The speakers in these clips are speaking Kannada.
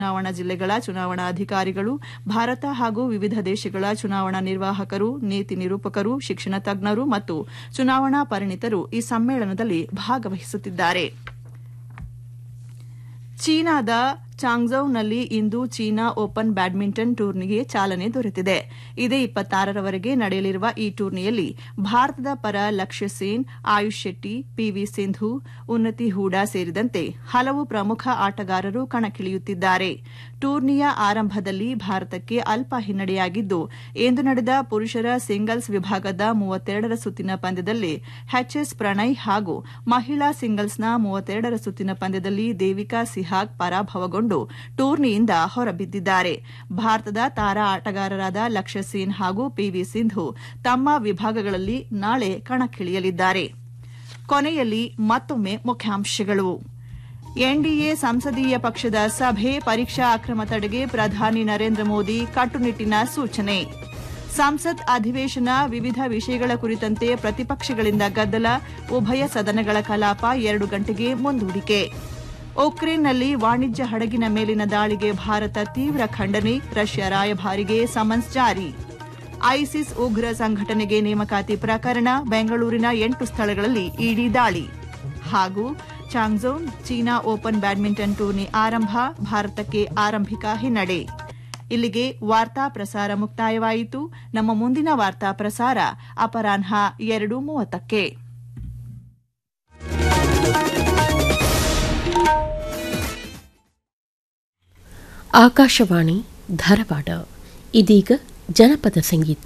ಚುನಾವಣಾ ಜಿಲ್ಲೆಗಳ ಚುನಾವಣಾ ಅಧಿಕಾರಿಗಳು ಭಾರತ ಹಾಗೂ ವಿವಿಧ ದೇಶಗಳ ಚುನಾವಣಾ ನಿರ್ವಾಹಕರು ನೀತಿ ನಿರೂಪಕರು ಶಿಕ್ಷಣ ತಜ್ಞರು ಮತ್ತು ಚುನಾವಣಾ ಪರಿಣಿತರು ಈ ಸಮ್ಮೇಳನದಲ್ಲಿ ಭಾಗವಹಿಸುತ್ತಿದ್ದಾರೆ ಚೀನಾದ ಚಾಂಗ್ಝೌನಲ್ಲಿ ಇಂದು ಚೀನಾ ಓಪನ್ ಬ್ಯಾಡ್ಮಿಂಟನ್ ಟೂರ್ನಿಗೆ ಚಾಲನೆ ದೊರೆತಿದೆ ಇದೇ ಇಪ್ಪತ್ತಾರರವರೆಗೆ ನಡೆಯಲಿರುವ ಈ ಟೂರ್ನಿಯಲ್ಲಿ ಭಾರತದ ಪರ ಲಕ್ಷ್ಯ ಸೇನ್ ಆಯುಷ್ ಶೆಟ್ಟಿ ಪಿವಿ ಸಿಂಧು ಉನ್ನತಿ ಹೂಡಾ ಸೇರಿದಂತೆ ಹಲವು ಪ್ರಮುಖ ಆಟಗಾರರು ಕಣಕ್ಕಿಳಿಯುತ್ತಿದ್ದಾರೆ ಟೂರ್ನಿಯ ಆರಂಭದಲ್ಲಿ ಭಾರತಕ್ಕೆ ಅಲ್ಪ ಹಿನ್ನಡೆಯಾಗಿದ್ದು ಇಂದು ನಡೆದ ಪುರುಷರ ಸಿಂಗಲ್ಸ್ ವಿಭಾಗದ ಮೂವತ್ತೆರಡರ ಸುತ್ತಿನ ಪಂದ್ಯದಲ್ಲಿ ಎಚ್ಎಸ್ ಪ್ರಣಯ್ ಹಾಗೂ ಮಹಿಳಾ ಸಿಂಗಲ್ಸ್ನ ಮೂವತ್ತೆರಡರ ಸುತ್ತಿನ ಪಂದ್ಯದಲ್ಲಿ ದೇವಿಕಾ ಸಿಹಾಗ್ ಪರಾಭವಗೊಂಡು ಟೂರ್ನಿಯಿಂದ ಹೊರಬಿದ್ದಿದ್ದಾರೆ ಭಾರತದ ತಾರಾ ಆಟಗಾರರಾದ ಲಕ್ಷ್ಯ ಸೇನ್ ಹಾಗೂ ಪಿವಿ ಸಿಂಧು ತಮ್ಮ ವಿಭಾಗಗಳಲ್ಲಿ ನಾಳೆ ಕಣಕ್ಕಿಳಿಯಲಿದ್ದಾರೆ ಕೊನೆಯಲ್ಲಿ ಮತ್ತೊಮ್ಮೆ ಮುಖ್ಯಾಂಶಗಳು ಎನ್ಡಿಎ ಸಂಸದೀಯ ಪಕ್ಷದ ಸಭೆ ಪರೀಕ್ಷಾ ಅಕ್ರಮ ತಡೆಗೆ ಪ್ರಧಾನಿ ನರೇಂದ್ರ ಮೋದಿ ಕಟ್ಟುನಿಟ್ಟಿನ ಸೂಚನೆ ಸಂಸತ್ ಅಧಿವೇಶನ ವಿವಿಧ ವಿಷಯಗಳ ಕುರಿತಂತೆ ಪ್ರತಿಪಕ್ಷಗಳಿಂದ ಗದ್ದಲ ಉಭಯ ಸದನಗಳ ಕಲಾಪ ಎರಡು ಗಂಟೆಗೆ ಮುಂದೂಡಿಕೆ ಉಕ್ರೇನ್ನಲ್ಲಿ ವಾಣಿಜ್ಯ ಹಡಗಿನ ಮೇಲಿನ ದಾಳಿಗೆ ಭಾರತ ತೀವ್ರ ಖಂಡನೆ ರಷ್ಯಾ ರಾಯಭಾರಿಗೆ ಸಮನ್ಸ್ ಜಾರಿ ಐಸಿಸ್ ಉಗ್ರ ಸಂಘಟನೆಗೆ ನೇಮಕಾತಿ ಪ್ರಕರಣ ಬೆಂಗಳೂರಿನ ಎಂಟು ಸ್ಥಳಗಳಲ್ಲಿ ಇಡಿ ದಾಳಿ ಹಾಗೂ ಚಾಂಗ್ಝೋನ್ ಚೀನಾ ಓಪನ್ ಬ್ಯಾಡ್ಮಿಂಟನ್ ಟೂರ್ನಿ ಆರಂಭ ಭಾರತಕ್ಕೆ ಆರಂಭಿಕ ಹಿನ್ನಡೆ ಇಲ್ಲಿಗೆ ವಾರ್ತಾ ಪ್ರಸಾರ ಮುಕ್ತಾಯವಾಯಿತು ನಮ್ಮ ಮುಂದಿನ ವಾರ್ತಾ ಪ್ರಸಾರ ಅಪರಾಹ್ನ ಎರಡು ಮೂವತ್ತಕ್ಕೆ ಆಕಾಶವಾಣಿ ಧಾರವಾಡ ಇದೀಗ ಜನಪದ ಸಂಗೀತ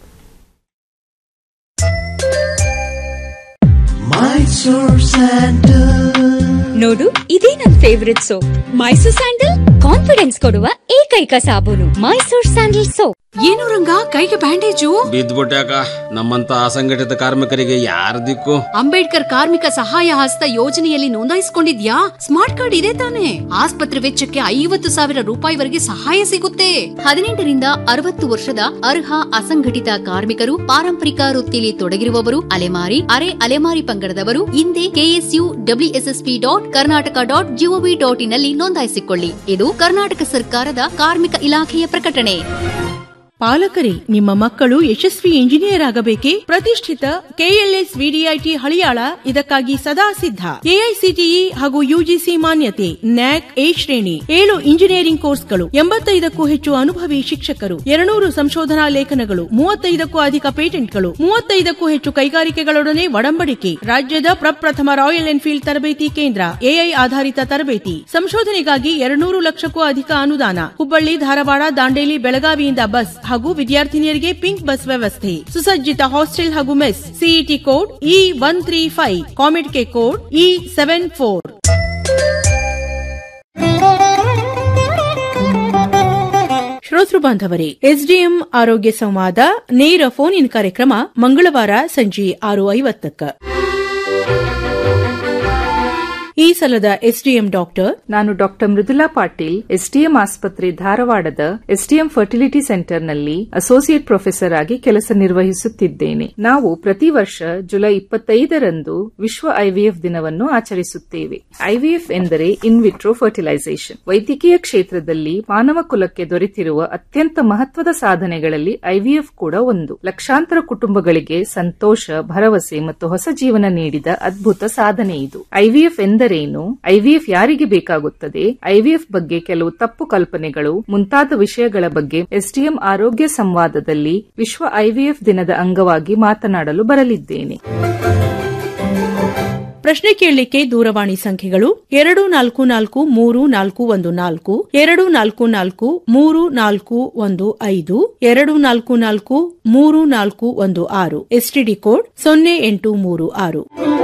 ನೋಡು ಇದೇ ನನ್ favourite soap Mysore sandal confidence ಕೊಡುವ ಏಕೈಕ ಸಾಬೂನು ಮೈಸೂರ್ ಸ್ಯಾಂಡಲ್ ಸೋಪ್ ಏನು ರಂಗ ಕೈಗೆ ಬ್ಯಾಂಡೇಜು ಬಿದ್ದ್ಬಿಟ್ಯಾಕ ನಮ್ಮಂತ ಅಸಂಘಟಿತ ಕಾರ್ಮಿಕರಿಗೆ ಯಾರ ದಿಕ್ಕು ಅಂಬೇಡ್ಕರ್ ಕಾರ್ಮಿಕ ಸಹಾಯ ಹಸ್ತ ಯೋಜನೆಯಲ್ಲಿ ನೋಂದಾಯಿಸಿಕೊಂಡಿದ್ಯಾ ಸ್ಮಾರ್ಟ್ ಕಾರ್ಡ್ ಇದೆ ತಾನೆ ಆಸ್ಪತ್ರೆ ವೆಚ್ಚಕ್ಕೆ ಐವತ್ತು ಸಾವಿರ ರೂಪಾಯಿವರೆಗೆ ಸಹಾಯ ಸಿಗುತ್ತೆ ಹದಿನೆಂಟರಿಂದ ಅರವತ್ತು ವರ್ಷದ ಅರ್ಹ ಅಸಂಘಟಿತ ಕಾರ್ಮಿಕರು ಪಾರಂಪರಿಕ ವೃತ್ತಿಯಲ್ಲಿ ತೊಡಗಿರುವವರು ಅಲೆಮಾರಿ ಅರೆ ಅಲೆಮಾರಿ ಪಂಗಡದವರು ಹಿಂದೆ KSU WSSP dot Karnataka dot gov dot ಇನ್ನಲ್ಲಿ ನೋಂದಾಯಿಸಿಕೊಳ್ಳಿ ಇದು ಕರ್ನಾಟಕ ಸರ್ಕಾರದ ಕಾರ್ಮಿಕ ಇಲಾಖೆಯ ಪ್ರಕಟಣೆ ಪಾಲಕರೇ ನಿಮ್ಮ ಮಕ್ಕಳು ಯಶಸ್ವಿ ಇಂಜಿನಿಯರ್ ಆಗಬೇಕೇ ಪ್ರತಿಷ್ಠಿತ ಕೆಎಲ್ಎಸ್ ವಿಡಿಐಟಿ ಹಳಿಯಾಳ ಇದಕ್ಕಾಗಿ ಸದಾ ಸಿದ್ಧ ಎಐಸಿಟಿಇ ಹಾಗೂ ಯುಜಿಸಿ ಮಾನ್ಯತೆ ನ್ಯಾಕ್ ಎ ಶ್ರೇಣಿ ಏಳು ಇಂಜಿನಿಯರಿಂಗ್ ಕೋರ್ಸ್ಗಳು ಎಂಬತ್ತೈದಕ್ಕೂ ಹೆಚ್ಚು ಅನುಭವಿ ಶಿಕ್ಷಕರು ಎರಡ್ನೂರು ಸಂಶೋಧನಾ ಲೇಖನಗಳು ಮೂವತ್ತೈದಕ್ಕೂ ಅಧಿಕ ಪೇಟೆಂಟ್ಗಳು ಮೂವತ್ತೈದಕ್ಕೂ ಹೆಚ್ಚು ಕೈಗಾರಿಕೆಗಳೊಡನೆ ಒಡಂಬಡಿಕೆ ರಾಜ್ಯದ ಪ್ರಪ್ರಥಮ ರಾಯಲ್ ಎನ್ಫೀಲ್ಡ್ ತರಬೇತಿ ಕೇಂದ್ರ ಎಐ ಆಧಾರಿತ ತರಬೇತಿ ಸಂಶೋಧನೆಗಾಗಿ ಎರಡ್ನೂರು ಲಕ್ಷಕ್ಕೂ ಅಧಿಕ ಅನುದಾನ ಹುಬ್ಬಳ್ಳಿ ಧಾರವಾಡ ದಾಂಡೇಲಿ ಬೆಳಗಾವಿಯಿಂದ ಬಸ್ ಹಾಗೂ ವಿದ್ಯಾರ್ಥಿನಿಯರಿಗೆ ಪಿಂಕ್ ಬಸ್ ವ್ಯವಸ್ಥೆ ಸುಸಜ್ಜಿತ ಹಾಸ್ಟೆಲ್ ಹಾಗೂ mess CET code E one three five ComedK code E seven four ಶ್ರೋತೃ ಬಾಂಧವರೇ ಎಸ್ಡಿಎಂ ಆರೋಗ್ಯ ಸಂವಾದ ನೇರ ಫೋನ್ ಇನ್ ಕಾರ್ಯಕ್ರಮ ಮಂಗಳವಾರ ಸಂಜೆ ಆರು ಐವತ್ತಕ್ಕ ಈ ಸಲದ ಎಸ್ಡಿಎಂ ಡಾಕ್ಟರ್ ನಾನು ಡಾಕ್ಟರ್ ಮೃದುಲಾ ಪಾಟೀಲ್ ಎಸ್ಡಿಎಂ ಆಸ್ಪತ್ರೆ ಧಾರವಾಡದ ಎಸ್ಡಿಎಂ ಫರ್ಟಿಲಿಟಿ ಸೆಂಟರ್ನಲ್ಲಿ ಅಸೋಸಿಯೇಟ್ ಪ್ರೊಫೆಸರ್ ಆಗಿ ಕೆಲಸ ನಿರ್ವಹಿಸುತ್ತಿದ್ದೇನೆ ನಾವು ಪ್ರತಿ ವರ್ಷ ಜುಲೈ ಇಪ್ಪತ್ತೈದರಂದು ವಿಶ್ವ ಐವಿಎಫ್ ದಿನವನ್ನು ಆಚರಿಸುತ್ತೇವೆ ಐವಿಎಫ್ ಎಂದರೆ ಇನ್ ವಿಟ್ರೋ ಫರ್ಟಿಲೈಸೇಷನ್ ವೈದ್ಯಕೀಯ ಕ್ಷೇತ್ರದಲ್ಲಿ ಮಾನವ ಕುಲಕ್ಕೆ ದೊರೆತಿರುವ ಅತ್ಯಂತ ಮಹತ್ವದ ಸಾಧನೆಗಳಲ್ಲಿ ಐವಿಎಫ್ ಕೂಡ ಒಂದು ಲಕ್ಷಾಂತರ ಕುಟುಂಬಗಳಿಗೆ ಸಂತೋಷ ಭರವಸೆ ಮತ್ತು ಹೊಸ ಜೀವನ ನೀಡಿದ ಅದ್ಭುತ ಸಾಧನೆ ಇದು ಐವಿಎಫ್ ಎಂದರೇನು ಐವಿಎಫ್ ಯಾರಿಗೆ ಬೇಕಾಗುತ್ತದೆ ಐವಿಎಫ್ ಬಗ್ಗೆ ಕೆಲವು ತಪ್ಪು ಕಲ್ಪನೆಗಳು ಮುಂತಾದ ವಿಷಯಗಳ ಬಗ್ಗೆ ಎಸ್ಡಿಎಂ ಆರೋಗ್ಯ ಸಂವಾದದಲ್ಲಿ ವಿಶ್ವ ಐವಿಎಫ್ ದಿನದ ಅಂಗವಾಗಿ ಮಾತನಾಡಲು ಬರಲಿದ್ದೇನೆ ಪ್ರಶ್ನೆ ಕೇಳಲಿಕ್ಕೆ ದೂರವಾಣಿ ಸಂಖ್ಯೆಗಳು ಎರಡು ನಾಲ್ಕು ನಾಲ್ಕು ಮೂರು ನಾಲ್ಕು ಒಂದು ನಾಲ್ಕು ಎರಡು ನಾಲ್ಕು ನಾಲ್ಕು ಮೂರು ನಾಲ್ಕು ಒಂದು ಐದು ಎರಡು ನಾಲ್ಕು ನಾಲ್ಕು ಮೂರು ನಾಲ್ಕು ಒಂದು ಆರು ಎಸ್ಟಿಡಿ ಕೋಡ್ ಸೊನ್ನೆ ಎಂಟು ಮೂರು ಆರು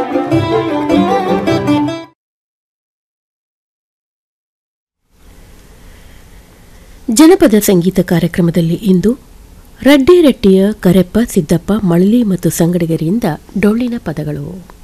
ಜನಪದ ಸಂಗೀತ ಕಾರ್ಯಕ್ರಮದಲ್ಲಿ ಇಂದು ರಡ್ಡಿರೆಟ್ಟಿಯ ಕರೆಪ್ಪ ಸಿದ್ದಪ್ಪ ಮಳಲಿ ಮತ್ತು ಸಂಗಡಿಗರಿಂದ ಡೊಳ್ಳಿನ ಪದಗಳು